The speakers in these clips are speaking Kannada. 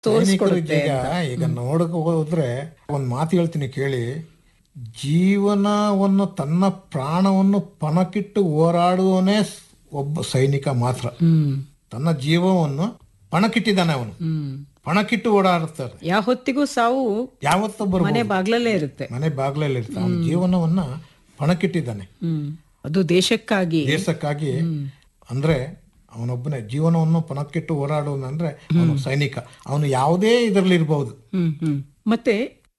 ಸೈನಿಕರಿಗೆ ಈಗ ಈಗ ನೋಡಕ್ ಹೋದ್ರೆ ಒಂದ್ ಮಾತು ಹೇಳ್ತೀನಿ ಕೇಳಿ ಜೀವನವನ್ನು ತನ್ನ ಪ್ರಾಣವನ್ನು ಪಣಕ್ಕಿಟ್ಟು ಹೋರಾಡುವನೇ ಒಬ್ಬ ಸೈನಿಕ ಮಾತ್ರ ಹ್ಮ್ ತನ್ನ ಜೀವವನ್ನು ಪಣಕ್ಕಿಟ್ಟಿದ್ದಾನೆ ಅವನು ಹ್ಮ್ ಪಣಕ್ಕಿಟ್ಟು ಓಡಾಡುತ್ತಾರೆ ಯಾವ ಹೊತ್ತಿಗೂ ಸಾವು ಯಾವತ್ತೂ ಬರ್ಬೋದು ಮನೆ ಬಾಗ್ಲಲ್ಲೇ ಇರುತ್ತೆ ಮನೆ ಬಾಗ್ಲಲ್ಲಿ ಇರ್ತಾನೆ ಅವನ ಜೀವನವನ್ನ ಪಣಕ್ಕಿಟ್ಟಿದ್ದಾನೆ ಹ್ಮ್ ಅದು ದೇಶಕ್ಕಾಗಿ ದೇಶಕ್ಕಾಗಿ ಅಂದ್ರೆ ಅವನೊಬ್ಬನೇ ಜೀವನವನ್ನು ಪಣಕ್ಕಿಟ್ಟು ಓಡಾಡುವಂದ್ರೆ ಅವನು ಸೈನಿಕ ಅವನು ಯಾವುದೇ ಇದರಲ್ಲಿ ಇರಬಹುದು ಹ್ಮ್ ಹ್ಮ್ ಮತ್ತೆ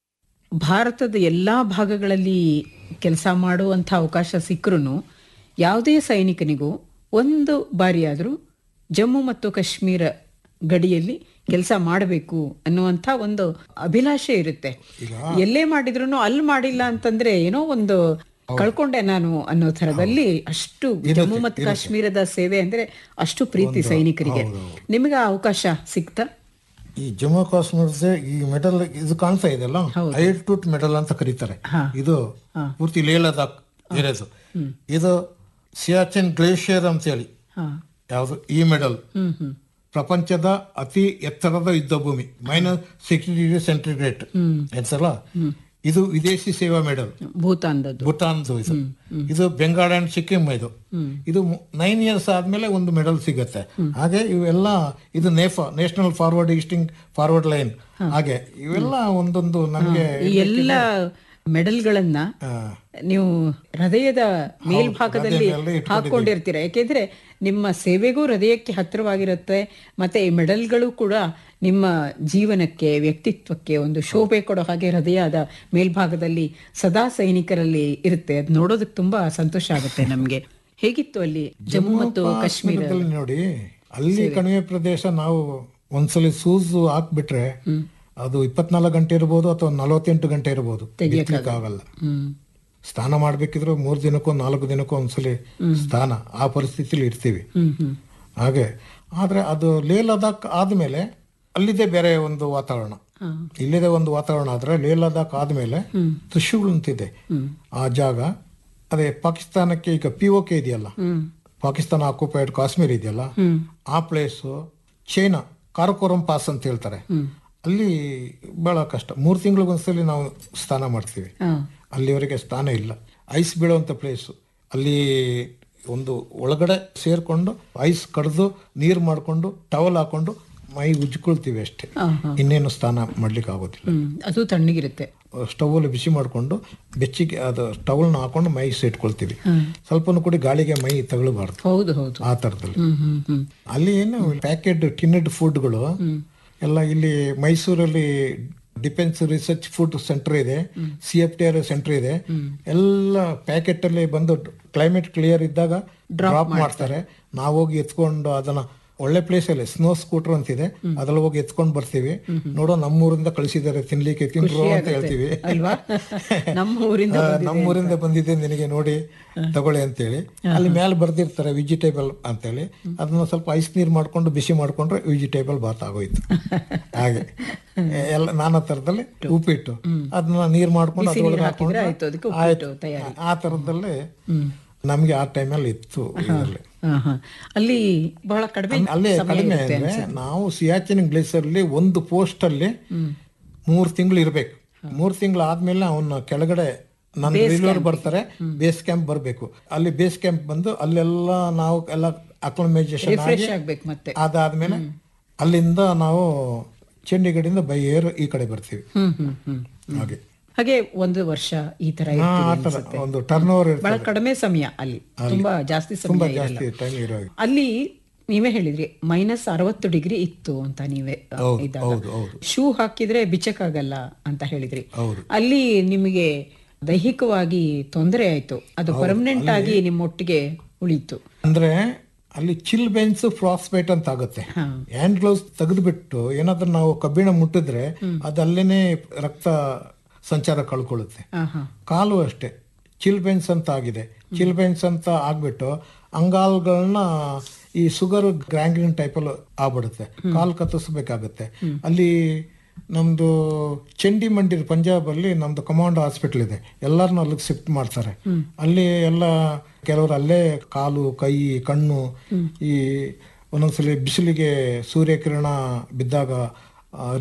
ಭಾರತದ ಎಲ್ಲಾ ಭಾಗಗಳಲ್ಲಿ ಕೆಲಸ ಮಾಡುವಂತ ಅವಕಾಶ ಸಿಕ್ಕರೂ ಯಾವುದೇ ಸೈನಿಕನಿಗೂ ಒಂದು ಬಾರಿಯಾದ್ರೂ ಜಮ್ಮು ಮತ್ತು ಕಾಶ್ಮೀರ ಗಡಿಯಲ್ಲಿ ಕೆಲಸ ಮಾಡಬೇಕು ಅನ್ನುವಂತ ಒಂದು ಅಭಿಲಾಷೆ ಇರುತ್ತೆ ಎಲ್ಲೇ ಮಾಡಿದ್ರು ಅಲ್ಲಿ ಮಾಡಿಲ್ಲ ಅಂತಂದ್ರೆ ಏನೋ ಒಂದು ಕಳ್ಕೊಂಡೆ ನಾನು ಅನ್ನೋ ತರದಲ್ಲಿ ಅಷ್ಟು ಜಮ್ಮು ಮತ್ತು ಕಾಶ್ಮೀರದ ಸೇವೆ ಅಂದ್ರೆ ಅಷ್ಟು ಪ್ರೀತಿ ಸೈನಿಕರಿಗೆ ನಿಮಗೆ ಆ ಅವಕಾಶ ಸಿಕ್ತಾ ಈ ಜಮ್ಮು ಕಾಶ್ಮೀರದ ಈ ಮೆಡಲ್ ಇದು ಕಾಣ್ತಾ ಇದೆಯಲ್ಲ ಐಟೂಟ್ ಮೆಡಲ್ ಅಂತ ಕರೀತಾರೆ ಇದು ಪೂರ್ತಿ ಲೇ ಲದಾಖ್ ಇರೋದು ಇದು ಸಿಯಾಚಿನ್ ಗ್ಲೇಷಿಯರ್ ಅಂತ ಹೇಳಿ ಹಾ ಯಾವುದು ಈ ಮೆಡಲ್ ಹ್ಮ್ ಹ್ಮ್ ಪ್ರಪಂಚದ ಅತಿ ಎತ್ತರದ ಯುದ್ಧ ಭೂಮಿ ಮೈನಸ್ ಸಿಕ್ಸ್ಟಿ ಡಿಗ್ರಿ ಸೆಂಟಿಗ್ರೇಡ್ ಆಯ್ತಲ್ಲ ಇದು ವಿದೇಶಿ ಸೇವಾ ಮೆಡಲ್ ಭೂತಾನ್ದದ್ದು ಭೂತಾನ್ದು ಇದು ಇದು ಬೆಂಗಾಲ್ ಅಂಡ್ ಸಿಕ್ಕಿಂ ಇದು ಇದು ನೈನ್ ಇಯರ್ಸ್ ಆದ್ಮೇಲೆ ಒಂದು ಮೆಡಲ್ ಸಿಗುತ್ತೆ ಹಾಗೆ ಇವೆಲ್ಲ ಇದು NEFA national forward easting forward line ಹಾಗೆ ಇವೆಲ್ಲ ಒಂದೊಂದು ನಮಗೆ ಈ ಎಲ್ಲ ಮೆಡಲ್ಗಳನ್ನ ನೀವು ಹೃದಯದ ಮೇಲ್ಭಾಗದಲ್ಲಿ ಹಾಕೊಂಡಿರ್ತೀರ ಯಾಕೆಂದ್ರೆ ನಿಮ್ಮ ಸೇವೆಗೂ ಹೃದಯಕ್ಕೆ ಹತ್ತಿರವಾಗಿರುತ್ತೆ ಮತ್ತೆ ಈ ಮೆಡಲ್ಗಳು ಕೂಡ ನಿಮ್ಮ ಜೀವನಕ್ಕೆ ವ್ಯಕ್ತಿತ್ವಕ್ಕೆ ಒಂದು ಶೋಭೆ ಕೊಡೋ ಹಾಗೆ ಹೃದಯದ ಮೇಲ್ಭಾಗದಲ್ಲಿ ಸದಾ ಸೈನಿಕರಲ್ಲಿ ಇರುತ್ತೆ ಅದು ನೋಡೋದಕ್ಕೆ ತುಂಬಾ ಸಂತೋಷ ಆಗುತ್ತೆ ನಮ್ಗೆ ಹೇಗಿತ್ತು ಅಲ್ಲಿ ಜಮ್ಮು ಮತ್ತು ಕಾಶ್ಮೀರ ಕಾಶ್ಮೀರದಲ್ಲಿ ನೋಡಿ ಅಲ್ಲಿ ಕಣಿವೆ ಪ್ರದೇಶ ನಾವು ಒಂದ್ಸಲಿ ಸೂಸ್ ಹಾಕ್ಬಿಟ್ರೆ ಅದು ಇಪ್ಪತ್ನಾಲ್ಕು ಗಂಟೆ ಇರ್ಬೋದು ಅಥವಾ ನಲವತ್ತೆಂಟು ಗಂಟೆ ಇರ್ಬೋದು ಆಗಲ್ಲ ಹ್ಮ್ ಸ್ನಾನ ಮಾಡ್ಬೇಕಿದ್ರೆ ಮೂರ್ ದಿನಕ್ಕೋ ನಾಲ್ಕು ದಿನಕ್ಕೋ ಒಂದ್ಸಲಿ ಸ್ನಾನ ಆ ಪರಿಸ್ಥಿತಿಲಿ ಇರ್ತೀವಿ ಹ್ಮ್ ಹ್ಮ್ ಹಾಗೆ ಆದ್ರೆ ಅದು ಲೇ ಲದಾಖ್ ಆದ್ಮೇಲೆ ಅಲ್ಲಿದೆ ಬೇರೆ ಒಂದು ವಾತಾವರಣ ಹಾ. ಇಲ್ಲಿದೆ ಒಂದು ವಾತಾವರಣ ಆದ್ರೆ ಲೇ ಲದಾಖ್ ಆದ್ಮೇಲೆ ತ್ರಿಶೂಲ್ ಅಂತಿದೆ ಆ ಜಾಗ ಅದೇ ಪಾಕಿಸ್ತಾನಕ್ಕೆ ಈಗ ಪಿ ಕೆ ಇದೆಯಲ್ಲ ಹ್ಮ್ ಪಾಕಿಸ್ತಾನ ಆಕ್ಯುಪೈಡ್ ಕಾಶ್ಮೀರ್ ಇದೆಯಲ್ಲ ಹ್ಮ್ ಆ ಪ್ಲೇಸು ಚೈನಾ ಕಾರಕೋರಂ ಪಾಸ್ ಅಂತ ಹೇಳ್ತಾರೆ ಅಲ್ಲಿ ಬಹಳ ಕಷ್ಟ ಮೂರು ತಿಂಗಳಿಗೊಂದ್ಸಲಿ ನಾವು ಸ್ನಾನ ಮಾಡ್ತೀವಿ ಹಾ ಅಲ್ಲಿವರೆಗೆ ಸ್ಥಾನ ಇಲ್ಲ ಐಸ್ ಬೀಳುವಂಥ ಪ್ಲೇಸು ಅಲ್ಲಿ ಒಂದು ಒಳಗಡೆ ಸೇರ್ಕೊಂಡು ಐಸ್ ಕಡ್ದು ನೀರು ಮಾಡಿಕೊಂಡು ಟವಲ್ ಹಾಕೊಂಡು ಮೈ ಉಜ್ಕೊಳ್ತೀವಿ ಅಷ್ಟೇ ಹಾ, ಹಾ. ಇನ್ನೇನು ಸ್ನಾನ ಮಾಡ್ಲಿಕ್ಕೆ ಆಗೋದಿಲ್ಲ ಹ್ಮ್ ಅದು ತಣ್ಣಗಿರುತ್ತೆ ಸ್ಟವಲ್ಲಿ ಬಿಸಿ ಮಾಡಿಕೊಂಡು ಬೆಚ್ಚಿಗೆ ಅದು ಟವಲ್ನ ಹಾಕೊಂಡು ಮೈ ಇಟ್ಕೊಳ್ತೀವಿ ಸ್ವಲ್ಪನೂ ಕೂಡ ಗಾಳಿಗೆ ಮೈ ತಗೊಳ್ಬಾರ್ದು ಹೌದು ಹೌದು ಆ ಥರದಲ್ಲಿ ಹ್ಮ್ ಹ್ಮ್ ಹ್ಮ್ ಅಲ್ಲಿ ಏನು ಪ್ಯಾಕೆಟ್ ಟಿನ್ನೆಡ್ ಫುಡ್ಗಳು ಎಲ್ಲ ಇಲ್ಲಿ ಮೈಸೂರಲ್ಲಿ ಡಿಫೆನ್ಸ್ ರಿಸರ್ಚ್ ಫುಡ್ ಸೆಂಟರ್ ಇದೆ C F T R centre ಇದೆ ಎಲ್ಲ ಪ್ಯಾಕೆಟ್ ಅಲ್ಲಿ ಬಂದು ಕ್ಲೈಮೇಟ್ ಕ್ಲಿಯರ್ ಇದ್ದಾಗ ಡ್ರಾಪ್ ಮಾಡ್ತಾರೆ ನಾವು ಹೋಗಿ ಎತ್ಕೊಂಡು ಅದನ್ನ ಒಳ್ಳೆ ಪ್ಲೇಸ್ ಅಲ್ಲಿ ಸ್ನೋ ಸ್ಕೂಟರ್ ಅಂತಿದೆ ಅದ್ರಲ್ಲಿ ಹೋಗಿ ಎತ್ಕೊಂಡು ಬರ್ತೀವಿ ನೋಡೋ ನಮ್ಮೂರಿಂದ ಕಳಿಸಿದ್ದಾರೆ ತಿನ್ಲಿಕ್ಕೆ ತಿನ್ರು ಅಂತ ಹೇಳ್ತೀವಿ ಅಲ್ವಾ ನಮ್ಮ ಊರಿಂದ ಆ, ನಮ್ಮೂರಿಂದ ಬಂದಿದೆ ನಿನಗೆ ನೋಡಿ ತಗೊಳ್ಳಿ ಅಂತೇಳಿ ಅಲ್ಲಿ ಮೇಲೆ ಬರ್ದಿರ್ತಾರೆ ವೆಜಿಟೇಬಲ್ ಅಂತೇಳಿ ಅದನ್ನ ಸ್ವಲ್ಪ ಐಸ್ ನೀರು ಮಾಡ್ಕೊಂಡು ಬಿಸಿ ಮಾಡ್ಕೊಂಡ್ರೆ ವೆಜಿಟೇಬಲ್ ಬಾತ್ ಆಗೋಯ್ತು ಹಾಗೆ ಎಲ್ಲ ನಾನಾ ತರದಲ್ಲಿ ಉಪ್ಪಿಟ್ಟು ಅದನ್ನ ನೀರ್ ಮಾಡ್ಕೊಂಡು ಅದ್ರೊಳಗೆ ಹಾಕೊಂಡ್ರೆ ಆಯ್ತು ಅದಕ್ಕೆ ಆಯ್ತು ಉಪ್ಪಿಟ್ಟು ತಯಾರಿ ಆ ತರದಲ್ಲಿ ನಮ್ಗೆ ಆ ಟೈಮಲ್ಲಿ ಇತ್ತು ಇದರಲ್ಲಿ ಹಾ, ಹಾ. ಅಲ್ಲಿ ಬಹಳ ಕಡಿಮೆ ಅಲ್ಲೇ ಸಮಯ ಕಡಿಮೆ ಇರುತ್ತೆ ಅಂದ್ರೆ ನಾವು ಸಿಯಾಚಿನ್ ಗ್ಲೇಸರ್ ಅಲ್ಲಿ ಒಂದು ಪೋಸ್ಟ್ ಅಲ್ಲಿ ಮೂರ್ ತಿಂಗಳು ಇರ್ಬೇಕು ಮೂರ್ ತಿಂಗಳು ಆದ್ಮೇಲೆ ಅವನ್ನ ಕೆಳಗಡೆ ನನ್ನ ರಿಲೋರ್ ಬರ್ತಾರೆ ಬೇಸ್ ಕ್ಯಾಂಪ್ ಬರ್ಬೇಕು ಅಲ್ಲಿ ಬೇಸ್ ಕ್ಯಾಂಪ್ ಬಂದು ಅಲ್ಲೆಲ್ಲ ನಾವು ಎಲ್ಲ ಅಕ್ಲಮೈಸೇಷನ್ ಆಗಿ ಫ್ರೆಶ್ ಆಗ್ಬೇಕು ಮತ್ತೆ ಅದಾದ್ಮೇಲೆ ಅಲ್ಲಿಂದ ನಾವು ಚಂಡೀಗಢದಿಂದ ಬೈ ಏರ್ ಈ ಕಡೆ ಬರ್ತೀವಿ ಹ್ಮ್ ಹ್ಮ್ ಹ್ಮ್ ಹಾಗೆ ಹಾಗೆ ಒಂದು ವರ್ಷ ಈ ತರ ಆ, ಇರ್ತೀವಿ ಆ ತರ ಅನ್ಸುತ್ತೆ. ಒಂದು ಟರ್ನ್ ಓವರ್ ಬಹಳ ಕಡಿಮೆ ಸಮಯ ಅಲ್ಲಿ ತುಂಬಾ ಜಾಸ್ತಿ ಸಮಯ ತುಂಬಾ ಇರಲ್ಲ. ಜಾಸ್ತಿ ಟೈಮ್ ಇರೋ ಹಾಗೆ. ಅಲ್ಲಿ ನೀವೇ ಹೇಳಿದ್ರಿ ಮೈನಸ್ ಅರವತ್ತು ಡಿಗ್ರಿ ಇತ್ತು ಅಂತ ನೀವೇ ಆ, ಹೌದು, ಇದ್ದಾಗ ಹೌದು, ಹೌದು. ಶೂ ಹಾಕಿದ್ರೆ ಬಿಚ್ಚಕ್ಕಾಗಲ್ಲ ಅಂತ ಹೇಳಿದ್ರಿ ಹೌದು. ಅಲ್ಲಿ ನಿಮಗೆ ದೈಹಿಕವಾಗಿ ತೊಂದರೆ ಆಯ್ತು ಅದು ಪರ್ಮನೆಂಟ್ ಆಗಿ ನಿಮ್ಮೊಟ್ಟಿಗೆ ಉಳಿತು ಅಂದ್ರೆ ಅಲ್ಲಿ ಚಿಲ್ ಬೆನ್ಸ್ ಫ್ರಾಸ್ಪೇಟ್ ಅಂತ ಆಗುತ್ತೆ ಹಾ. ಹ್ಯಾಂಡ್ ಗ್ಲೌಸ್ ತೆಗೆದುಬಿಟ್ಟು ಏನಾದ್ರೂ ನಾವು ಕಬ್ಬಿಣ ಮುಟ್ಟಿದ್ರೆ ಅದು ಅಲ್ಲೇನೆ ರಕ್ತ ಸಂಚಾರ ಕಳ್ಕೊಳ್ಳುತ್ತೆ ಹಾ ಹಾ ಕಾಲು ಅಷ್ಟೇ ಚಿಲ್ ಬೆನ್ಸ್ ಅಂತ ಆಗಿದೆ ಚಿಲ್ ಬೆನ್ಸ್ ಅಂತ ಆಗ್ಬಿಟ್ಟು ಅಂಗಾಲ್ಗಳನ್ನ ಈ ಶುಗರ್ ಗ್ರ್ಯಾಂಗ್ರಿನ್ ಟೈಪಲ್ಲಿ ಆಗ್ಬಿಡುತ್ತೆ ಕಾಲು ಕತ್ತರಿಸ್ಬೇಕಾಗತ್ತೆ ಅಲ್ಲಿ ನಮ್ದು ಚಂಡಿ ಮಂಡಿರ್ ಪಂಜಾಬ್ ಅಲ್ಲಿ ನಮ್ದು ಕಮಾಂಡ್ ಹಾಸ್ಪಿಟಲ್ ಇದೆ ಎಲ್ಲರನ್ನೂ ಅಲ್ಲಿಗೆ ಶಿಫ್ಟ್ ಮಾಡ್ತಾರೆ ಅಲ್ಲಿ ಎಲ್ಲ ಕೆಲವರು ಅಲ್ಲೇ ಕಾಲು ಕೈ ಕಣ್ಣು ಈ ಒಂದೊಂದ್ಸಲಿ ಬಿಸಿಲಿಗೆ ಸೂರ್ಯಕಿರಣ ಬಿದ್ದಾಗ ಆ,